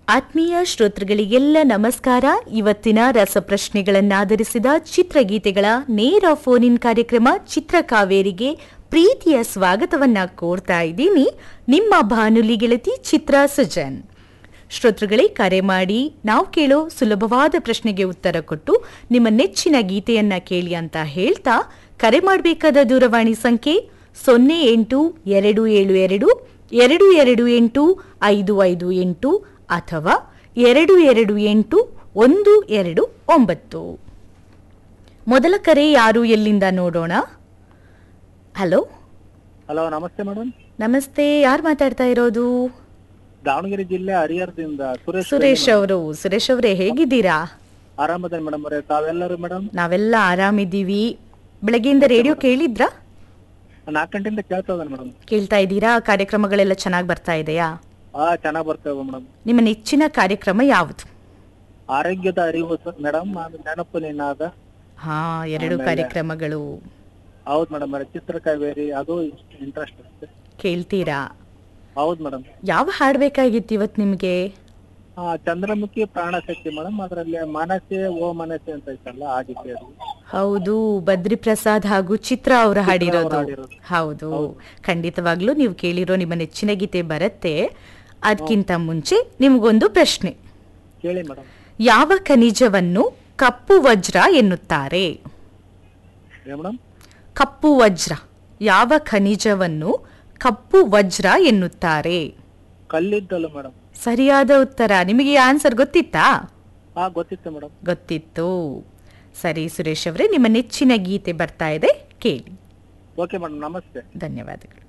ಆತ್ಮೀಯ ಶ್ರೋತೃಗಳಿಗೆಲ್ಲ ನಮಸ್ಕಾರ ಇವತ್ತಿನ ರಸಪ್ರಶ್ನೆಗಳನ್ನಾಧರಿಸಿದ ಚಿತ್ರಗೀತೆಗಳ ನೇರ ಫೋನ್ ಇನ್ ಕಾರ್ಯಕ್ರಮ ಚಿತ್ರಕಾವೇರಿಗೆ ಪ್ರೀತಿಯ ಸ್ವಾಗತವನ್ನ ಕೋರ್ತಾ ಇದ್ದೀನಿ ನಿಮ್ಮ ಬಾನುಲಿ ಗೆಳತಿ ಚಿತ್ರ ಸುಜನ್ ಶ್ರೋತೃಗಳೇ ಕರೆ ಮಾಡಿ ನಾವು ಕೇಳೋ ಸುಲಭವಾದ ಪ್ರಶ್ನೆಗೆ ಉತ್ತರ ಕೊಟ್ಟು ನಿಮ್ಮ ನೆಚ್ಚಿನ ಗೀತೆಯನ್ನ ಕೇಳಿ ಅಂತ ಹೇಳ್ತಾ ಕರೆ ಮಾಡಬೇಕಾದ ದೂರವಾಣಿ ಸಂಖ್ಯೆ ಸೊನ್ನೆ ಎಂಟು ಎರಡು ಏಳು ಎರಡು ಎರಡು ಎರಡು ಎಂಟು ಐದು ಐದು ಎಂಟು ಅಥವಾ ಎರಡು ಎರಡು ಎಂಟು ಒಂದು ಎರಡು ಒಂಬತ್ತು ಮೊದಲ ಕರೆ ಯಾರು ಎಲ್ಲಿಂದ ನೋಡೋಣ ಹಲೋ ಹಲೋ ನಮಸ್ತೆ ಮೇಡಮ್ ನಮಸ್ತೆ ಯಾರು ಮಾತಾಡ್ತಾ ಇರೋದು ದಾವಣಗೆರೆ ಜಿಲ್ಲೆ ಹರಿಹರದಿಂದ ಸುರೇಶ್ ಸುರೇಶ್ ಅವರು ಸುರೇಶ್ ಅವರೇ ಹೇಗಿದ್ದೀರಾ ಆರಾಮದ ಮೇಡಮ್ ಅವರೇ ತಾವೆಲ್ಲರೂ ಮೇಡಮ್ ನಾವೆಲ್ಲ ಆರಾಮಿದ್ದೀವಿ ಬೆಳಗ್ಗೆಯಿಂದ ರೇಡಿಯೋ ಕೇಳಿದ್ರಾ ನಾಲ್ಕು ಗಂಟೆಯಿಂದ ಕೇಳ್ತಾ ಇದ್ದಾನೆ ಮೇಡಮ್ ಕೇಳ್ತಾ ಇದ್ದೀರಾ ಕಾರ್ಯಕ್ರಮಗಳೆಲ್ಲ ಚೆನ್ನಾಗಿ ಬರ್ತಾ ಇದೆಯಾ ಹಾ ಚೆನ್ನಾಗ್ ಬರ್ತೇವೆ ಮೇಡಮ್ ನಿಮ್ಮ ನೆಚ್ಚಿನ ಕಾರ್ಯಕ್ರಮ ಯಾವುದು ಆರೋಗ್ಯದ ಅರಿವು ಮೇಡಮ್ ನೆನಪು ನಿನ್ನಾದ ಹಾ ಎರಡು ಕಾರ್ಯಕ್ರಮಗಳು ಹೌದ್ ಮೇಡಮ್ ಅವರೇ ಚಿತ್ರಕಾವೇರಿ ಅದು ಇಂಟ್ರೆಸ್ಟ್ ಅಷ್ಟೇ ಕೇಳ್ತೀರಾ ಹೌದ್ ಮೇಡಮ್ ಯಾವ ಹಾಡ್ ಬೇಕಾಗಿತ್ತು ಇವತ್ತು ನಿಮಗೆ ಹಾ ಚಂದ್ರಮುಖಿ ಪ್ರಾಣಶಕ್ತಿ ಮೇಡಮ್ ಅದರಲ್ಲಿ ಮನಸ್ಸೆ ಓ ಮನಸ್ಸೆ ಅಂತ ಐತಲ್ಲ ಆ ಗೀತೆ ಅದು ಹೌದು ಬದ್ರಿ ಪ್ರಸಾದ್ ಹಾಗೂ ಚಿತ್ರ ಅವರು ಹಾಡಿರೋದು ಹಾಡಿರೋದು. ಹೌದು ಖಂಡಿತವಾಗ್ಲೂ ನೀವು ಕೇಳಿರೋ ನಿಮ್ಮ ನೆಚ್ಚಿನ ಗೀತೆ ಬರುತ್ತೆ ಅದಕ್ಕಿಂತ ಮುಂಚೆ ನಿಮಗೊಂದು ಪ್ರಶ್ನೆ ಕೇಳಿ ಮೇಡಮ್ ಯಾವ ಖನಿಜವನ್ನು ಕಪ್ಪು ವಜ್ರ ಎನ್ನುತ್ತಾರೆ ಏ ಮೇಡಮ್ ಕಪ್ಪು ವಜ್ರ ಯಾವ ಖನಿಜವನ್ನು ಕಪ್ಪು ವಜ್ರ ಎನ್ನುತ್ತಾರೆ ಕಲ್ಲಿದ್ದಲು ಮೇಡಮ್ ಸರಿಯಾದ ಉತ್ತರ ನಿಮಗೆ ಈ ಆನ್ಸರ್ ಗೊತ್ತಿತ್ತಾ ಹಾ ಗೊತ್ತಿತ್ತು ಮೇಡಮ್ ಗೊತ್ತಿತ್ತು ಸರಿ ಸುರೇಶ್ ಅವರೇ ನಿಮ್ಮ ನೆಚ್ಚಿನ ಗೀತೆ ಬರ್ತಾ ಇದೆ ಕೇಳಿ ಓಕೆ ಮೇಡಮ್ ನಮಸ್ತೆ ಧನ್ಯವಾದಗಳು